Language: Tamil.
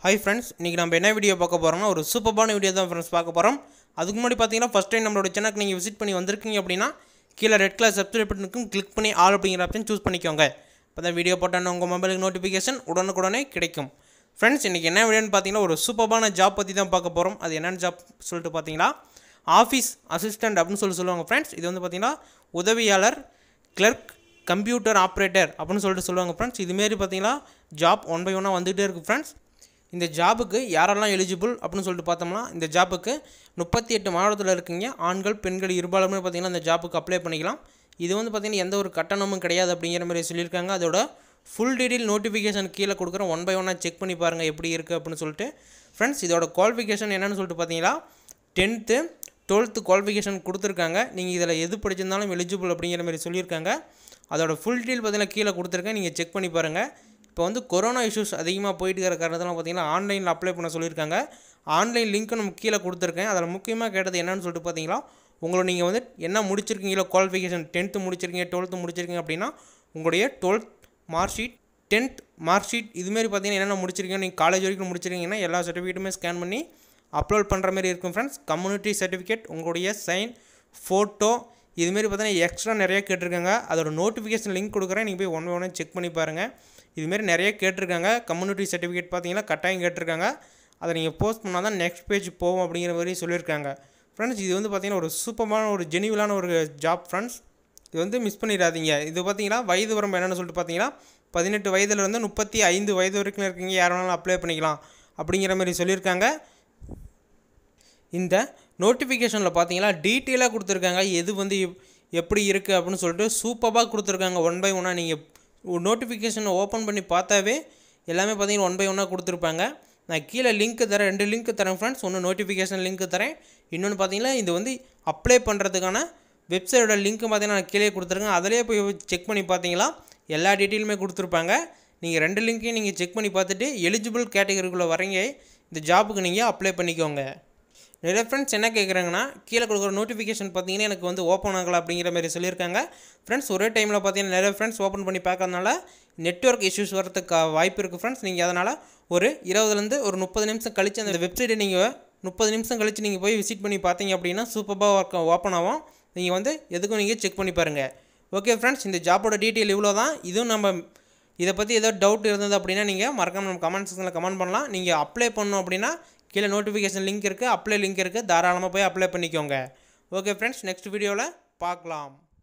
ஹாய் ஃப்ரெண்ட்ஸ் இன்றைக்கி நம்ம என்ன வீடியோ பார்க்க போகிறோம்னா ஒரு சூப்பரான வீடியோ தான் ஃப்ரெண்ட்ஸ் பார்க்க போகிறோம் அதுக்கு முன்னாடி பார்த்தீங்கன்னா ஃபஸ்ட் டைம் நம்மளோட சேனலுக்கு நீங்கள் விசிட் பண்ணி வந்திருக்கீங்க அப்படின்னா கீழே ரெட் கலர் சப்ஸ்கிரைப் பட்டனுக்கும் கிளிக் பண்ணி ஆல் அப்படிங்கிற ஆப்ஷன் சூஸ் பண்ணிக்கோங்க இப்போ தான் வீடியோ போட்டால் உங்கள் மொபைலுக்கு நோட்டிஃபிகேஷன் உடனுக்குடனே கிடைக்கும் ஃப்ரெண்ட்ஸ் இன்றைக்கி என்ன வீடியோன்னு பார்த்தீங்கன்னா ஒரு சூப்பரான ஜாப் பற்றி தான் பார்க்க போகிறோம் அது என்னென்ன ஜாப் சொல்லிட்டு பார்த்தீங்கன்னா ஆஃபீஸ் அசிஸ்டன்ட் அப்படின்னு சொல்லி சொல்லுவாங்க ஃப்ரெண்ட்ஸ் இது வந்து பார்த்தீங்கன்னா உதவியாளர் கிளர்க் கம்ப்யூட்டர் ஆப்ரேட்டர் அப்படின்னு சொல்லிட்டு சொல்லுவாங்க ஃப்ரெண்ட்ஸ் இதுமாரி பார்த்தீங்கன்னா ஜாப் ஒன் பை ஒன்னாக வந்துகிட்டே இருக்குது ஃப்ரெண்ட்ஸ் இந்த ஜாபுக்கு யாரெல்லாம் எலிஜிபிள் அப்படின்னு சொல்லிட்டு பார்த்தோம்னா இந்த ஜாபுக்கு முப்பத்தி எட்டு மாவட்டத்தில் இருக்கீங்க ஆண்கள் பெண்கள் இருபாலுமே பார்த்தீங்கன்னா இந்த ஜாபுக்கு அப்ளை பண்ணிக்கலாம் இது வந்து பார்த்திங்கன்னா எந்த ஒரு கட்டணமும் கிடையாது அப்படிங்கிற மாதிரி சொல்லியிருக்காங்க அதோட ஃபுல் டீட்டெயில் நோட்டிஃபிகேஷன் கீழே கொடுக்குறேன் ஒன் பை ஒன்னாக செக் பண்ணி பாருங்கள் எப்படி இருக்குது அப்படின்னு சொல்லிட்டு ஃப்ரெண்ட்ஸ் இதோட குவாலிஃபிகேஷன் என்னென்னு சொல்லிட்டு பார்த்தீங்கன்னா டென்த்து டுவெல்த்து குவாலிஃபிகேஷன் கொடுத்துருக்காங்க நீங்கள் இதில் எது படிச்சிருந்தாலும் எலிஜிபிள் அப்படிங்கிற மாதிரி சொல்லியிருக்காங்க அதோட ஃபுல் டீல் பார்த்தீங்கன்னா கீழே கொடுத்துருக்கேன் நீங்கள் செக் பண்ணி பாருங்கள் இப்போ வந்து கொரோனா இஷ்யூஸ் அதிகமாக போயிட்டு இருக்கிற காரணத்தில் பார்த்தீங்கன்னா ஆன்லைனில் அப்ளை பண்ண சொல்லியிருக்காங்க ஆன்லைன் லிங்க்கும் நம்ம கீழே கொடுத்துருக்கேன் அதில் முக்கியமாக கேட்டது என்னன்னு சொல்லிட்டு பார்த்தீங்கன்னா உங்களை நீங்கள் வந்து என்ன முடிச்சிருக்கீங்களோ குவாலிஃபிகேஷன் டென்த்து முடிச்சிருக்கீங்க டுவெல்த்து முடிச்சிருக்கீங்க அப்படின்னா உங்களுடைய twelfth mark sheet tenth mark sheet இதுமாரி பார்த்தீங்கன்னா என்னென்ன முடிச்சிருக்கீங்க நீங்கள் காலேஜ் வரைக்கும் முடிச்சிருக்கீங்கன்னா எல்லா சர்டிஃபிகேட்டுமே ஸ்கேன் பண்ணி அப்லோட் பண்ணுற மாதிரி இருக்கும் ஃப்ரெண்ட்ஸ் கம்யூனிட்டி சர்டிஃபிகேட் உங்களுடைய சைன் ஃபோட்டோ இதுமாரி பார்த்தீங்கன்னா எக்ஸ்ட்ரா நிறைய கேட்டிருக்காங்க அதோட நோட்டிஃபிகேஷன் லிங்க் கொடுக்குறேன் நீங்கள் போய் ஒன் பை ஒன்று செக் பண்ணி பாருங்கள் இதுமாரி நிறைய கேட்டிருக்காங்க கம்யூனிட்டி சர்டிஃபிகேட் பார்த்தீங்கன்னா கட்டாயம் கேட்டிருக்காங்க அதை நீங்கள் போஸ்ட் பண்ணால் தான் நெக்ஸ்ட் பேஜ் போகும் அப்படிங்கிற மாதிரி சொல்லியிருக்காங்க ஃப்ரெண்ட்ஸ் இது வந்து பார்த்தீங்கன்னா ஒரு சூப்பரான ஒரு ஜெனிவலான ஒரு ஜாப் ஃப்ரெண்ட்ஸ் இது வந்து மிஸ் பண்ணிடாதீங்க இது பார்த்தீங்கன்னா வயது வரம்பு என்னென்னு சொல்லிட்டு பார்த்தீங்கன்னா பதினெட்டு வயதுலேருந்து முப்பத்தி ஐந்து வயது வரைக்கும் இருக்கீங்க யார் வேணாலும் அப்ளை பண்ணிக்கலாம் அப்படிங்கிற மாதிரி சொல்லியிருக்காங்க இந்த நோட்டிஃபிகேஷனில் பார்த்தீங்கன்னா டீட்டெயிலாக கொடுத்துருக்காங்க எது வந்து எப்- எப்படி இருக்குது அப்படின்னு சொல்லிட்டு சூப்பராக கொடுத்துருக்காங்க ஒன் பை ஒன்னாக நீங்கள் நோட்டிஃபிகேஷனை ஓப்பன் பண்ணி பார்த்தாவே எல்லாமே பார்த்தீங்கன்னா ஒன் பை ஒன்னாக கொடுத்துருப்பாங்க நான் கீழே லிங்க் தரேன் ரெண்டு லிங்க் தரேன் ஃப்ரெண்ட்ஸ் ஒன்று நோட்டிஃபிகேஷன் லிங்க் தரேன் இன்னொன்று பார்த்தீங்கன்னா இது வந்து அப்ளை பண்ணுறதுக்கான வெப்சைட்டோட லிங்க் பார்த்தீங்கன்னா நான் கீழே கொடுத்துருக்கேன் அதிலே போய் செக் பண்ணி பார்த்தீங்களா எல்லா டீட்டெயிலுமே கொடுத்துருப்பாங்க நீங்கள் ரெண்டு லிங்க்கையும் நீங்கள் செக் பண்ணி பார்த்துட்டு எலிஜிபிள் கேட்டகரிக்குள்ளே வரீங்க இந்த ஜாபுக்கு நீங்கள் அப்ளை பண்ணிக்கோங்க நிறைய ஃப்ரெண்ட்ஸ் என்ன கேட்குறாங்கன்னா கீழே கொடுக்குற நோட்டிஃபிகேஷன் பார்த்தீங்கன்னா எனக்கு வந்து ஓப்பன் ஆகலை அப்படிங்கிற மாதிரி சொல்லியிருக்காங்க ஃப்ரெண்ட்ஸ் ஒரே டைமில் பார்த்தீங்கன்னா நிறைய ஃப்ரெண்ட்ஸ் ஓப்பன் பண்ணி பார்க்கறதுனால நெட்வொர்க் இஷ்யூஸ் வரதுக்கு வாய்ப்பு இருக்குது ஃப்ரெண்ட்ஸ் நீங்கள் அதனால் ஒரு இருபதுலேருந்து ஒரு முப்பது நிமிஷம் கழித்து அந்த வெப்சைட்டை நீங்கள் முப்பது நிமிஷம் கழித்து நீங்கள் போய் விசிட் பண்ணி பார்த்தீங்க அப்படின்னா சூப்பராக ஒர்க் ஓப்பன் ஆகும் நீங்கள் வந்து எதுக்கும் நீங்கள் செக் பண்ணி பாருங்கள் ஓகே ஃப்ரெண்ட்ஸ் இந்த ஜாப்போட டீட்டெயில் இவ்வளோ தான் இதுவும் நம்ம இதை பற்றி ஏதோ டவுட் இருந்தது அப்படின்னா நீங்கள் மறக்காம நம்ம கமெண்ட் செக்ஷனில் கமெண்ட் பண்ணலாம் நீங்கள் அப்ளை பண்ணணும் அப்படின்னா கீழே நோட்டிஃபிகேஷன் லிங்க் இருக்குது அப்ளை லிங்க் இருக்குது தாராளமாக போய் அப்ளை பண்ணிக்கோங்க ஓகே ஃப்ரெண்ட்ஸ் நெக்ஸ்ட் வீடியோவில் பார்க்கலாம்